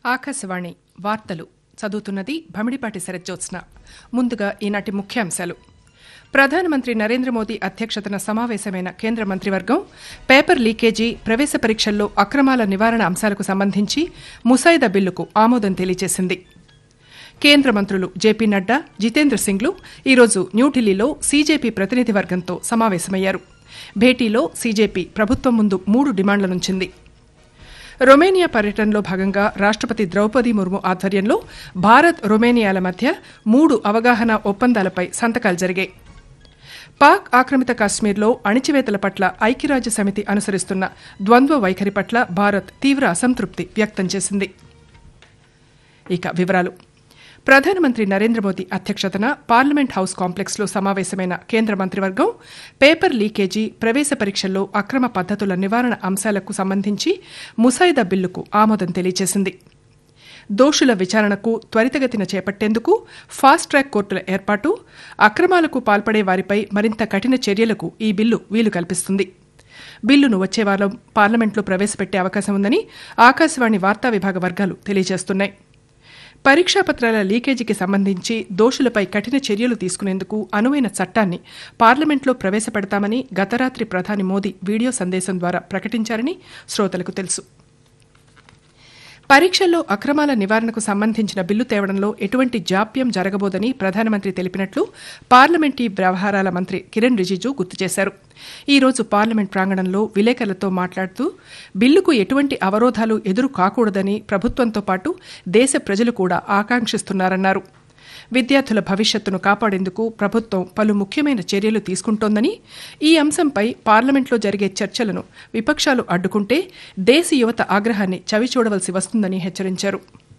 ఆకాశవాణి వార్తలు చదువుతున్నది భమిడిపాటి శరజ్జోత్స్న ముందుగా ఈనాటి ముఖ్యాంశాలు ప్రధానమంత్రి నరేంద్ర మోదీ అధ్యక్షతన సమావేశమైన కేంద్ర మంత్రివర్గం పేపర్ లీకేజీ ప్రవేశ పరీక్షల్లో అక్రమాల నివారణ అంశాలకు సంబంధించి ముసాయిదా బిల్లుకు ఆమోదం తెలియజేసింది కేంద్ర మంత్రులు జేపీ నడ్డా జితేంద్ర సింగ్లు ఈరోజు న్యూఢిల్లీలో సీజేపీ ప్రతినిధి వర్గంతో సమావేశమయ్యారు భేటీలో సీజేపీ ప్రభుత్వం ముందు మూడు డిమాండ్లనుంచింది రొమేనియా పర్యటనలో భాగంగా రాష్టపతి ద్రౌపది ముర్ము ఆధ్వర్యంలో భారత్ రొమేనియాల మధ్య మూడు అవగాహన ఒప్పందాలపై సంతకాలు జరిగాయి పాక్ ఆక్రమిత కాశ్మీర్లో అణిచివేతల పట్ల ఐక్యరాజ్య సమితి అనుసరిస్తున్న ద్వంద్వ వైఖరి పట్ల భారత్ తీవ్ర అసంతృప్తి వ్యక్తం చేసింది ఇక వివరాలు ప్రధానమంత్రి నరేంద్ర మోదీ అధ్యక్షతన పార్లమెంట్ హౌస్ కాంప్లెక్స్లో సమావేశమైన కేంద్ర మంత్రివర్గం పేపర్ లీకేజీ ప్రవేశ పరీక్షల్లో అక్రమ పద్దతుల నివారణ అంశాలకు సంబంధించి ముసాయిదా బిల్లుకు ఆమోదం తెలియజేసింది దోషుల విచారణకు త్వరితగతిన చేపట్టేందుకు ఫాస్ట్ ట్రాక్ కోర్టుల ఏర్పాటు అక్రమాలకు పాల్పడే వారిపై మరింత కఠిన చర్యలకు ఈ బిల్లు వీలు కల్పిస్తుంది బిల్లును వచ్చే వారం పార్లమెంట్లో ప్రవేశపెట్టే అవకాశం ఉందని ఆకాశవాణి వార్తా విభాగ వర్గాలు తెలియజేస్తున్నాయి పరీక్షా పత్రాల లీకేజీకి సంబంధించి దోషులపై కఠిన చర్యలు తీసుకునేందుకు అనువైన చట్టాన్ని పార్లమెంట్లో ప్రవేశపెడతామని గతరాత్రి ప్రధాని మోదీ వీడియో సందేశం ద్వారా ప్రకటించారని శ్రోతలకు తెలుసు పరీక్షల్లో అక్రమాల నివారణకు సంబంధించిన బిల్లు తేవడంలో ఎటువంటి జాప్యం జరగబోదని ప్రధానమంత్రి తెలిపినట్లు పార్లమెంటీ వ్యవహారాల మంత్రి కిరణ్ రిజిజు గుర్తు చేశారు ఈ రోజు పార్లమెంట్ ప్రాంగణంలో విలేకరులతో మాట్లాడుతూ బిల్లుకు ఎటువంటి అవరోధాలు ఎదురు కాకూడదని ప్రభుత్వంతో పాటు దేశ ప్రజలు కూడా ఆకాంక్షిస్తున్నారన్నారు విద్యార్థుల భవిష్యత్తును కాపాడేందుకు ప్రభుత్వం పలు ముఖ్యమైన చర్యలు తీసుకుంటోందని ఈ అంశంపై పార్లమెంట్లో జరిగే చర్చలను విపక్షాలు అడ్డుకుంటే దేశ యువత ఆగ్రహాన్ని చవిచూడవలసి వస్తుందని హెచ్చరించారు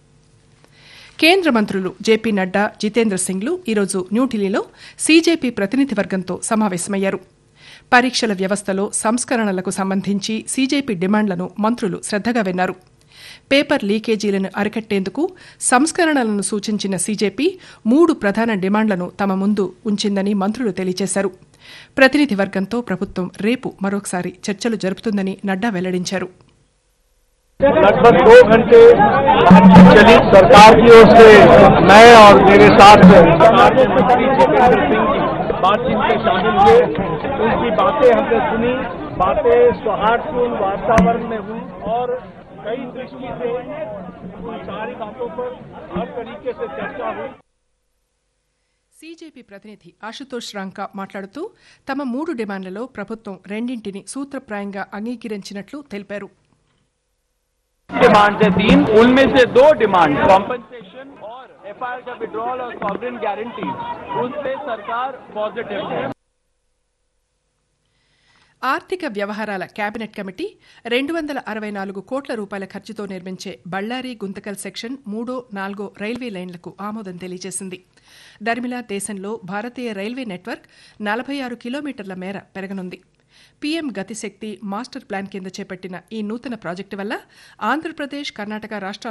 కేంద్ర మంత్రులు జేపీ నడ్డా జితేంద్ర సింగ్లు ఈరోజు న్యూఢిల్లీలో సీజేపీ ప్రతినిధి వర్గంతో సమావేశమయ్యారు పరీక్షల వ్యవస్థలో సంస్కరణలకు సంబంధించి సీజేపీ డిమాండ్లను మంత్రులు శ్రద్దగా విన్నారు పేపర్ లీకేజీలను అరికట్టేందుకు సంస్కరణలను సూచించిన సీజేపీ మూడు ప్రధాన డిమాండ్లను తమ ముందు ఉంచిందని మంత్రులు తెలియజేశారు ప్రతినిధి వర్గంతో ప్రభుత్వం రేపు మరొకసారి చర్చలు జరుపుతుందని నడ్డా వెల్లడించారు लगभग दो घंटे बातचीत चली सरकार की ओर से मैं और मेरे साथ मंत्री जितेंद्र सिंह जी बातचीत में शामिल हुए उनकी बातें हमने सुनी बातें सौहार्दपूर्ण वातावरण में हुई और कई दृष्टि से उन सारी बातों पर हर तरीके से चर्चा हुई సీజేపీ ప్రతినిధి ఆశుతోష్ రాంకా మాట్లాడుతూ తమ మూడు డిమాండ్లలో ప్రభుత్వం రెండింటిని సూత్రప్రాయంగా అంగీకరించినట్లు తెలిపారు डिमांड है तीन उनमें से दो डिमांड कॉम्पनसेशन और एफआईआर का विड्रॉल और सॉवरेन गारंटी उस पे सरकार पॉजिटिव है ఆర్థిక వ్యవహారాల కేబినెట్ కమిటీ రెండు వందల అరవై నాలుగు కోట్ల రూపాయల ఖర్చుతో నిర్మించే బళ్ళారి గుంతకల్ సెక్షన్ మూడో నాలుగో రైల్వే లైన్లకు ఆమోదం తెలియజేసింది దర్మిలా దేశంలో భారతీయ రైల్వే నెట్వర్క్ నలభై ఆరు కిలోమీటర్ల మేర పెరగనుంది పీఎం గతిశక్తి మాస్టర్ ప్లాన్ కింద చేపట్టిన ఈ నూతన ప్రాజెక్టు వల్ల ఆంధ్రప్రదేశ్ కర్ణాటక రాష్ట్రాల